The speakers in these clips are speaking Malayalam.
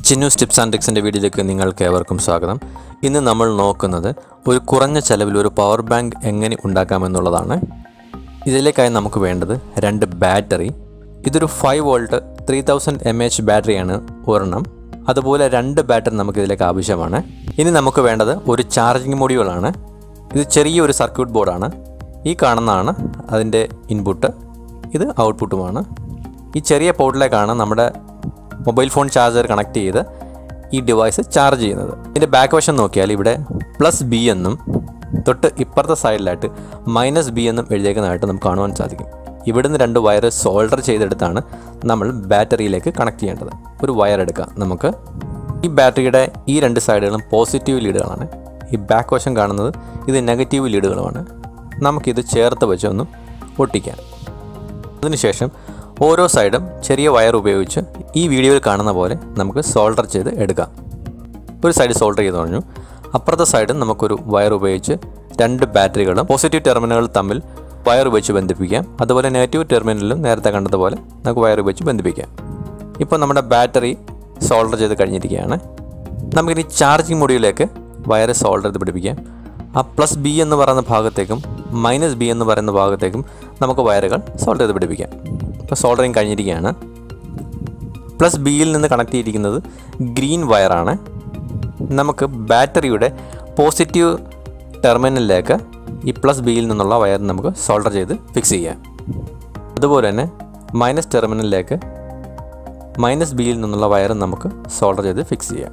ചിന്നൂസ് ടിപ്സ് ആൻഡ് ട്രിക്സിൻ്റെ വീഡിയോയിലേക്ക് നിങ്ങൾക്ക് ഏവർക്കും സ്വാഗതം ഇന്ന് നമ്മൾ നോക്കുന്നത് ഒരു കുറഞ്ഞ ചെലവിൽ ഒരു പവർ ബാങ്ക് എങ്ങനെ ഉണ്ടാക്കാമെന്നുള്ളതാണ് ഇതിലേക്കായി നമുക്ക് വേണ്ടത് രണ്ട് ബാറ്ററി ഇതൊരു five volt three thousand M H ബാറ്ററിയാണ് ഒരെണ്ണം അതുപോലെ രണ്ട് ബാറ്ററി നമുക്ക് ഇതിലേക്ക് ആവശ്യമാണ് ഇനി നമുക്ക് വേണ്ടത് ഒരു ചാർജിങ് മൊഡ്യൂളാണ് ഇത് ചെറിയൊരു സർക്യൂട്ട് ബോർഡാണ് ഈ കാണുന്നതാണ് അതിൻ്റെ ഇൻപുട്ട് ഇത് ഔട്ട്പുട്ടുമാണ് ഈ ചെറിയ പോർട്ടിലേക്കാണ് നമ്മുടെ മൊബൈൽ ഫോൺ ചാർജർ കണക്ട് ചെയ്ത് ഈ ഡിവൈസ് ചാർജ് ചെയ്യുന്നത് ഇതിൻ്റെ ബാക്ക് വശം നോക്കിയാൽ ഇവിടെ പ്ലസ് ബി എന്നും തൊട്ട് ഇപ്പുറത്തെ സൈഡിലായിട്ട് മൈനസ് ബി എന്നും എഴുതിയേക്കുന്നതായിട്ട് നമുക്ക് കാണുവാൻ സാധിക്കും ഇവിടുന്ന് രണ്ട് വയർ സോൾഡർ ചെയ്തെടുത്താണ് നമ്മൾ ബാറ്ററിയിലേക്ക് കണക്ട് ചെയ്യേണ്ടത് ഒരു വയർ എടുക്കാം നമുക്ക് ഈ ബാറ്ററിയുടെ ഈ രണ്ട് സൈഡുകളും പോസിറ്റീവ് ലീഡുകളാണ് ഈ ബാക്ക് വശം കാണുന്നത് ഇത് നെഗറ്റീവ് ലീഡുകളുമാണ് നമുക്കിത് ചേർത്ത് വെച്ച് ഒന്ന് ഒട്ടിക്കാം അതിനുശേഷം ഓരോ സൈഡും ചെറിയ വയർ ഉപയോഗിച്ച് ഈ വീഡിയോയിൽ കാണുന്ന പോലെ നമുക്ക് സോൾഡർ ചെയ്ത് എടുക്കാം ഒരു സൈഡ് സോൾഡർ ചെയ്ത് കഴിഞ്ഞു അപ്പുറത്തെ സൈഡും നമുക്കൊരു വയർ ഉപയോഗിച്ച് രണ്ട് ബാറ്ററികളും പോസിറ്റീവ് ടെർമിനലുകൾ തമ്മിൽ വയർ ഉപയോഗിച്ച് ബന്ധിപ്പിക്കാം അതുപോലെ നെഗറ്റീവ് ടെർമിനലിലും നേരത്തെ കണ്ടതുപോലെ നമുക്ക് വയർ ഉപയോഗിച്ച് ബന്ധിപ്പിക്കാം ഇപ്പോൾ നമ്മുടെ ബാറ്ററി സോൾഡർ ചെയ്ത് കഴിഞ്ഞിരിക്കുകയാണ് നമുക്കിനി ചാർജിങ് മൊഡ്യൂളിലേക്ക് വയർ സോൾഡർ ചെയ്ത് പിടിപ്പിക്കാം ആ പ്ലസ് ബി എന്ന് പറയുന്ന ഭാഗത്തേക്കും മൈനസ് ബി എന്ന് പറയുന്ന ഭാഗത്തേക്കും നമുക്ക് വയറുകൾ സോൾഡർ ചെയ്ത് പിടിപ്പിക്കാം ഇപ്പോൾ സോൾഡറിങ് കഴിഞ്ഞിരിക്കുകയാണ് പ്ലസ് ബിയിൽ നിന്ന് കണക്ട് ചെയ്തിരിക്കുന്നത് ഗ്രീൻ വയറാണ് നമുക്ക് ബാറ്ററിയുടെ പോസിറ്റീവ് ടെർമിനലിലേക്ക് ഈ പ്ലസ് ബിയിൽ നിന്നുള്ള വയർ നമുക്ക് സോൾഡർ ചെയ്ത് ഫിക്സ് ചെയ്യാം അതുപോലെ തന്നെ മൈനസ് ടെർമിനലിലേക്ക് മൈനസ് ബിയിൽ നിന്നുള്ള വയർ നമുക്ക് സോൾഡർ ചെയ്ത് ഫിക്സ് ചെയ്യാം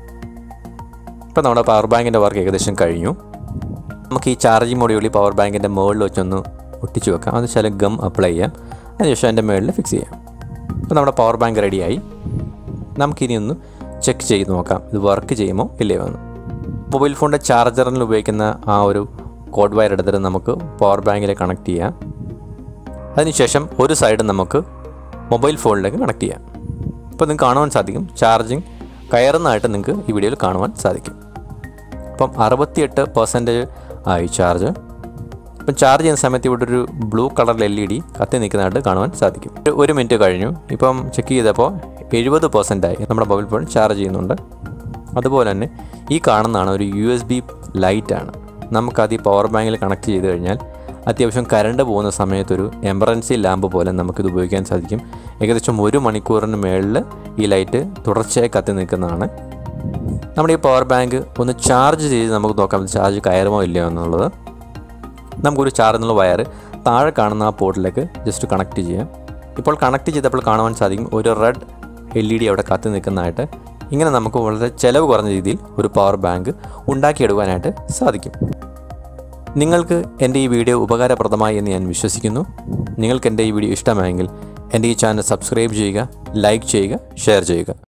ഇപ്പോൾ നമ്മുടെ പവർ ബാങ്കിൻ്റെ വർക്ക് ഏകദേശം കഴിഞ്ഞു നമുക്ക് ഈ ചാർജിങ് മൊഡ്യൂൾ ഈ പവർ ബാങ്കിൻ്റെ മുകളിൽ വെച്ചൊന്ന് ഒട്ടിച്ച് വെക്കാം അത് ചില ഗം അപ്ലൈ ചെയ്യാം അതിനുശേഷം അതിൻ്റെ മുകളിൽ ഫിക്സ് ചെയ്യാം ഇപ്പോൾ നമ്മുടെ പവർ ബാങ്ക് റെഡിയായി നമുക്കിനി ഒന്ന് ചെക്ക് ചെയ്ത് നോക്കാം ഇത് വർക്ക് ചെയ്യുമോ ഇല്ലയോ എന്ന് മൊബൈൽ ഫോണിൻ്റെ ചാർജറിൽ ഉപയോഗിക്കുന്ന ആ ഒരു കോഡ് വയർ എടുത്തിട്ട് നമുക്ക് പവർ ബാങ്കിൽ കണക്ട് ചെയ്യാം അതിനുശേഷം ഒരു സൈഡ് നമുക്ക് മൊബൈൽ ഫോണിലേക്ക് കണക്ട് ചെയ്യാം ഇപ്പോൾ നിങ്ങൾക്ക് കാണുവാൻ സാധിക്കും ചാർജിങ് കയറുന്നതായിട്ട് നിങ്ങൾക്ക് ഈ വീഡിയോയിൽ കാണുവാൻ സാധിക്കും അപ്പം അറുപത്തിയെട്ട് പെർസെൻറ്റേജ് ആയി ചാർജ് ഇപ്പം ചാർജ് ചെയ്യുന്ന സമയത്ത് ഇവിടെ ഒരു ബ്ലൂ കളറിൽ എൽ ഇ ഡി കത്തി നിൽക്കുന്നതായിട്ട് കാണുവാൻ സാധിക്കും ഒരു- ഒരു മിനിറ്റ് കഴിഞ്ഞു ഇപ്പം ചെക്ക് ചെയ്തപ്പോൾ എഴുപത് ആയി നമ്മുടെ മൊബൈൽ ഫോൺ ചാർജ് ചെയ്യുന്നുണ്ട് അതുപോലെ തന്നെ ഈ കാണുന്നതാണ് ഒരു യു എസ് ബി ലൈറ്റാണ് നമുക്കത് ഈ പവർ ബാങ്കിൽ കണക്ട് ചെയ്ത് കഴിഞ്ഞാൽ അത്യാവശ്യം കറണ്ട് പോകുന്ന സമയത്തൊരു എമർജൻസി ലാമ്പ് പോലെ നമുക്കിത് ഉപയോഗിക്കാൻ സാധിക്കും ഏകദേശം ഒരു മണിക്കൂറിന് മുകളിൽ ഈ ലൈറ്റ് തുടർച്ചയായി കത്തി നിൽക്കുന്നതാണ് നമ്മുടെ ഈ പവർ ബാങ്ക് ഒന്ന് ചാർജ് ചെയ്ത് നമുക്ക് നോക്കാം ചാർജ് കയറുമോ ഇല്ലയോ എന്നുള്ളത് നമുക്കൊരു ചാർജുള്ള വയർ താഴെ കാണുന്ന ആ പോർട്ടിലേക്ക് ജസ്റ്റ് കണക്ട് ചെയ്യാം ഇപ്പോൾ കണക്ട് ചെയ്തപ്പോൾ കാണുവാൻ സാധിക്കും ഒരു റെഡ് എൽ ഇ ഡി അവിടെ കത്തി നിൽക്കുന്നതായിട്ട് ഇങ്ങനെ നമുക്ക് വളരെ ചിലവ് കുറഞ്ഞ രീതിയിൽ ഒരു പവർ ബാങ്ക് ഉണ്ടാക്കിയെടുക്കാനായിട്ട് സാധിക്കും നിങ്ങൾക്ക് എൻ്റെ ഈ വീഡിയോ ഉപകാരപ്രദമായി എന്ന് ഞാൻ വിശ്വസിക്കുന്നു നിങ്ങൾക്ക് എൻ്റെ ഈ വീഡിയോ ഇഷ്ടമായെങ്കിൽ എൻ്റെ ഈ ചാനൽ സബ്സ്ക്രൈബ് ചെയ്യുക ലൈക്ക് ചെയ്യുക ഷെയർ ചെയ്യുക